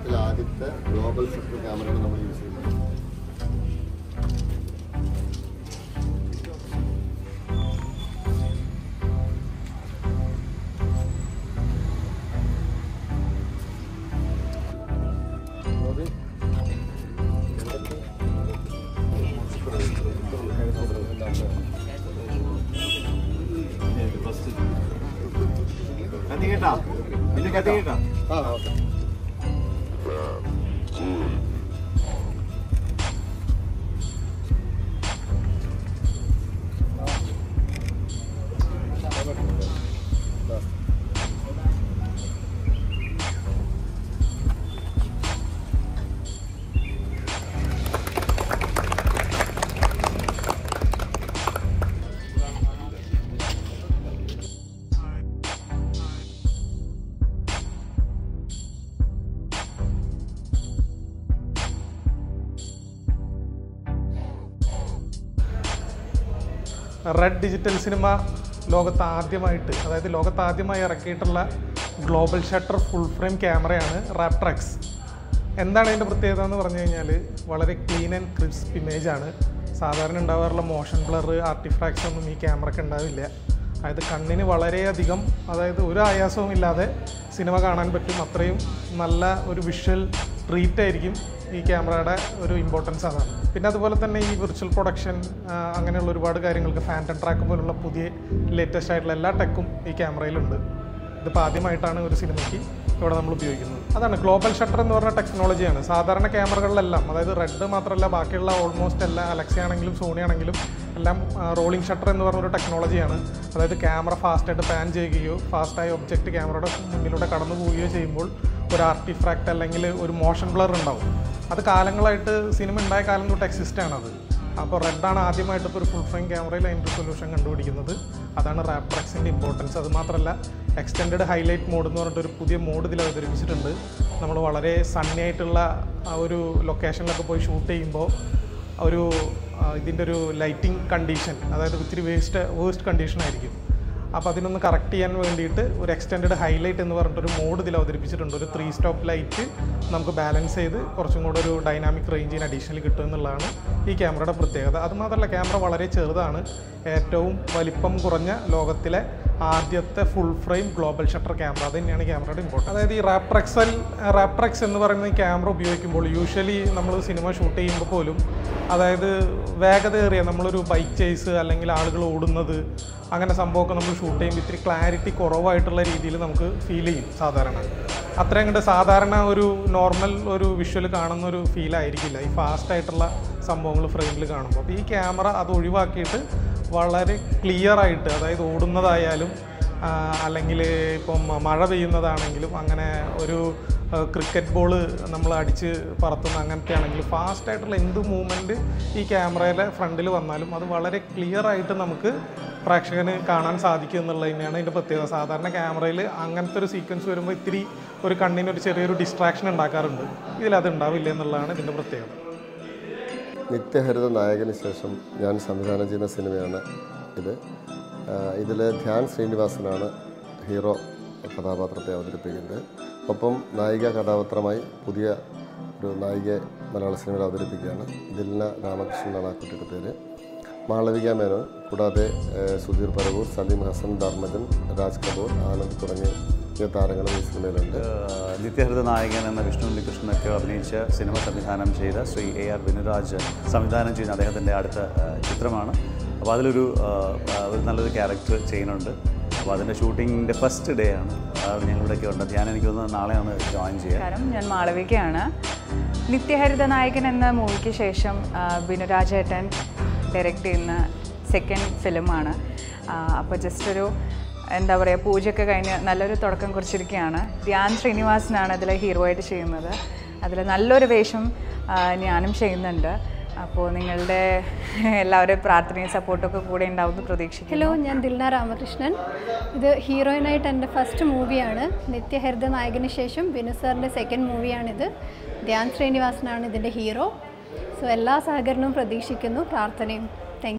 കേരളത്തിലെ ആദ്യത്തെ global sector ക്യാമറയാണ് നമ്മൾ യൂസ് ചെയ്യുന്നത് ഗോപി, കത്തി കേട്ടാ പിന്നെ കത്തി കേട്ടാ ആ ഓക്കെ റെഡ് ഡിജിറ്റൽ സിനിമ ലോകത്ത് ആദ്യമായിട്ട് അതായത് ലോകത്ത് ആദ്യമായി ഇറക്കിയിട്ടുള്ള ഗ്ലോബൽ ഷട്ടർ ഫുൾ ഫ്രെയിം ക്യാമറയാണ് റാപ്ട്രക്സ് എന്താണ് അതിൻ്റെ പ്രത്യേകത എന്ന് പറഞ്ഞു കഴിഞ്ഞാൽ വളരെ ക്ലീൻ ആൻഡ് ക്രിസ്പ് ഇമേജ് ആണ് സാധാരണ ഉണ്ടാവാറുള്ള മോഷൻ ബ്ലർ ആർട്ടിഫാക്ട്സ് ഒന്നും ഈ ക്യാമറയ്ക്ക് ഉണ്ടാവില്ല അതായത് കണ്ണിന് വളരെയധികം അതായത് ഒരു ആയാസവും ഇല്ലാതെ സിനിമ കാണാൻ പറ്റും അത്രയും നല്ല ഒരു വിഷ്വൽ ട്രീറ്റ് ആയിരിക്കും ഈ ക്യാമറയുടെ ഒരു ഇമ്പോർട്ടൻസ് അതാണ് പിന്നെ അതുപോലെ തന്നെ ഈ വിർച്വൽ പ്രൊഡക്ഷൻ അങ്ങനെയുള്ള ഒരുപാട് കാര്യങ്ങൾക്ക് ഫാൻറ്റൺ ട്രാക്ക് പോലുള്ള പുതിയ ലേറ്റസ്റ്റ് ആയിട്ടുള്ള എല്ലാ ടെക്കും ഈ ക്യാമറയിലുണ്ട് ഇതിപ്പോൾ ആദ്യമായിട്ടാണ് ഒരു സിനിമയ്ക്ക് ഇവിടെ നമ്മൾ ഉപയോഗിക്കുന്നത് അതാണ് ഗ്ലോബൽ ഷട്ടർ എന്ന് പറഞ്ഞ ടെക്നോളജിയാണ് സാധാരണ ക്യാമറകളിലെല്ലാം അതായത് റെഡ് മാത്രമല്ല ബാക്കിയുള്ള ഓൾമോസ്റ്റ് എല്ലാ അലക്സ ആണെങ്കിലും സോണി ആണെങ്കിലും എല്ലാം റോളിംഗ് ഷട്ടർ എന്ന് പറഞ്ഞൊരു ടെക്നോളജിയാണ് അതായത് ക്യാമറ ഫാസ്റ്റായിട്ട് പാൻ ചെയ്യുകയോ ഫാസ്റ്റായ ഒബ്ജക്റ്റ് ക്യാമറയുടെ മുന്നിലൂടെ കടന്നു പോവുകയോ ചെയ്യുമ്പോൾ ഒരു ആർട്ടിഫാക്റ്റ് അല്ലെങ്കിൽ ഒരു മോഷൻ ബ്ലർ ഉണ്ടാവും അത് കാലങ്ങളായിട്ട് സിനിമ ഉണ്ടായ കാലം തൊട്ട് എക്സിസ്റ്റ് ആണത് അപ്പോൾ റെഡാണ് ആദ്യമായിട്ട് ഇപ്പോൾ ഒരു ഫുൾ ഫ്രെയിം ക്യാമറയിൽ അതിൻ്റെ സൊല്യൂഷൻ കണ്ടുപിടിക്കുന്നത് അതാണ് റാപ്ട്രക്സിൻ്റെ ഇമ്പോർട്ടൻസ് അത് മാത്രമല്ല എക്സ്റ്റെൻഡ് ഹൈലൈറ്റ് മോഡ് എന്ന് പറഞ്ഞിട്ട് ഒരു പുതിയ മോഡ് ഇതിൽ അവതരിപ്പിച്ചിട്ടുണ്ട് നമ്മൾ വളരെ സണ്ണി ആയിട്ടുള്ള ആ ഒരു ലൊക്കേഷനിലൊക്കെ പോയി ഷൂട്ട് ചെയ്യുമ്പോൾ ഒരു ഇതിൻ്റെ ഒരു ലൈറ്റിംഗ് കണ്ടീഷൻ അതായത് ഇത്തിരി വേസ്റ്റ് വേസ്റ്റ് കണ്ടീഷൻ ആയിരിക്കും അപ്പോൾ അതിനൊന്ന് കറക്റ്റ് ചെയ്യാൻ വേണ്ടിയിട്ട് ഒരു എക്സ്റ്റെൻഡ് ഹൈലൈറ്റ് എന്ന് പറഞ്ഞിട്ടൊരു മോഡ് ഇതിൽ അവതരിപ്പിച്ചിട്ടുണ്ട് ഒരു ത്രീ സ്റ്റോപ്പ് ലൈറ്റ് നമുക്ക് ബാലൻസ് ചെയ്ത് കുറച്ചും കൂടെ ഒരു ഡൈനാമിക് റേഞ്ചിന് അഡീഷണൽ കിട്ടും എന്നുള്ളതാണ് ഈ ക്യാമറയുടെ പ്രത്യേകത അതുമാത്രമല്ല ക്യാമറ വളരെ ചെറുതാണ് ഏറ്റവും വലിപ്പം കുറഞ്ഞ ലോകത്തിലെ ആദ്യത്തെ full frame global shutter camera അത് തന്നെയാണ് ക്യാമറയുടെ ഇമ്പോർട്ടൻറ്റ് അതായത് ഈ റാപ്ട്രക്സൽ റാപ്ട്രക്സ് എന്ന് പറയുന്ന ഈ ക്യാമറ ഉപയോഗിക്കുമ്പോൾ യൂഷ്വലി നമ്മൾ സിനിമ ഷൂട്ട് ചെയ്യുമ്പോൾ പോലും അതായത് വേഗതയേറിയ നമ്മളൊരു ബൈക്ക് ചേസ് അല്ലെങ്കിൽ ആളുകൾ ഓടുന്നത് അങ്ങനെ സംഭവമൊക്കെ നമ്മൾ ഷൂട്ട് ചെയ്യുമ്പോൾ ഇത്തിരി ക്ലാരിറ്റി കുറവായിട്ടുള്ള രീതിയിൽ നമുക്ക് ഫീൽ ചെയ്യും സാധാരണ അത്രയും കണ്ട് സാധാരണ ഒരു നോർമൽ ഒരു വിഷ്വൽ കാണുന്ന ഒരു ഫീൽ ആയിരിക്കില്ല ഈ ഫാസ്റ്റ് ആയിട്ടുള്ള സംഭവങ്ങൾ ഫ്രെയിമിൽ കാണുമ്പോൾ അപ്പോൾ ഈ ക്യാമറ അത് ഒഴിവാക്കിയിട്ട് വളരെ ക്ലിയർ ആയിട്ട് അതായത് ഓടുന്നതായാലും അല്ലെങ്കിൽ ഇപ്പം മഴ പെയ്യുന്നതാണെങ്കിലും അങ്ങനെ ഒരു ക്രിക്കറ്റ് ബോൾ നമ്മൾ അടിച്ച് പറത്തുന്ന അങ്ങനത്തെ ആണെങ്കിലും ഫാസ്റ്റ് ആയിട്ടുള്ള എന്ത് മൂവ്മെൻറ്റ് ഈ ക്യാമറയുടെ ഫ്രണ്ടിൽ വന്നാലും അത് വളരെ ക്ലിയർ ആയിട്ട് നമുക്ക് പ്രേക്ഷകന് കാണാൻ സാധിക്കും എന്നുള്ളത് തന്നെയാണ് ഇതിൻ്റെ പ്രത്യേകത സാധാരണ ക്യാമറയിൽ അങ്ങനത്തെ ഒരു സീക്വൻസ് വരുമ്പോൾ ഇത്തിരി ഒരു കണ്ണിന് ഒരു ചെറിയൊരു ഡിസ്ട്രാക്ഷൻ ഉണ്ടാക്കാറുണ്ട് ഇതിലത് ഉണ്ടാവില്ല എന്നുള്ളതാണ് ഇതിൻ്റെ പ്രത്യേകത നിത്യഹരിത നായകന് ശേഷം ഞാൻ സംവിധാനം ചെയ്യുന്ന സിനിമയാണ് ഇത് ഇതിൽ ധ്യാൻ ശ്രീനിവാസനാണ് ഹീറോ കഥാപാത്രത്തെ അവതരിപ്പിക്കുന്നത് ഒപ്പം നായിക കഥാപാത്രമായി പുതിയ ഒരു നായികയെ മലയാള സിനിമയിൽ അവതരിപ്പിക്കുകയാണ് ദിൽന രാമകൃഷ്ണനാണ് ആ കുട്ടിയുടെ പേര് മാളവിക മേനോൻ കൂടാതെ ഏഹ്, സുധീർ പരവൂർ സലീം ഹസൻ ധർമ്മജൻ രാജ് കപൂർ ആനന്ദ് തുടങ്ങിയ താരങ്ങളും ഈ സിനിമയിലുണ്ട് ഏഹ് നിത്യഹരിത നായകൻ എന്ന വിഷ്ണു ഉണ്ണികൃഷ്ണനൊക്കെ അഭിനയിച്ച സിനിമ സംവിധാനം ചെയ്ത ശ്രീ എ ആർ വിനുരാജ് സംവിധാനം ചെയ്യുന്ന അദ്ദേഹത്തിൻ്റെ അടുത്ത ഏഹ്, ചിത്രമാണ് അപ്പോൾ അതിലൊരു ഏഹ്, ഏഹ്, ഒരു നല്ലൊരു ക്യാരക്ടർ ചെയ്യുന്നുണ്ട് അപ്പോൾ അതിൻ്റെ ഷൂട്ടിങ്ങിൻ്റെ ഫസ്റ്റ് ഡേ ആണ് അതാണ് ഞങ്ങളിവിടെയൊക്കെ ഉണ്ട് ഞാൻ എനിക്ക് തോന്നുന്നത് നാളെയാണ് ജോയിൻ ചെയ്യുക നമസ്കാരം ഞാൻ മാളവികയാണ് നിത്യഹരിത നായകൻ എന്ന മൂവിക്ക് ശേഷം ആ, ബിനുരാജേട്ടൻ ഡയറക്റ്റ് ചെയ്യുന്ന സെക്കൻഡ് ഫിലിമാണ് അപ്പോൾ ജസ്റ്റ് ഒരു എന്താ പറയുക പൂജയൊക്കെ കഴിഞ്ഞ് നല്ലൊരു തുടക്കം കുറിച്ചിരിക്കുകയാണ് ധ്യാൻ ശ്രീനിവാസനാണ് അതിൽ ഹീറോ ആയിട്ട് ചെയ്യുന്നത് അതിൽ നല്ലൊരു വേഷം ആ, ഞാനും ചെയ്യുന്നുണ്ട് അപ്പോൾ നിങ്ങളുടെ എല്ലാവരുടെയും പ്രാർത്ഥനയും സപ്പോർട്ടൊക്കെ കൂടെ ഉണ്ടാവുമെന്ന് പ്രതീക്ഷിക്കുന്നു ഹലോ ഞാൻ ദിൽന രാമകൃഷ്ണൻ ഇത് ഹീറോയിനായിട്ട് എൻ്റെ ഫസ്റ്റ് മൂവിയാണ് നിത്യഹരിത നായകന് ശേഷം ബിനു സാറിൻ്റെ സെക്കൻഡ് മൂവിയാണിത് ധ്യാൻ ശ്രീനിവാസനാണ് ഇതിൻ്റെ ഹീറോ സോ എല്ലാ സഹകരണവും പ്രതീക്ഷിക്കുന്നു പ്രാർത്ഥനയും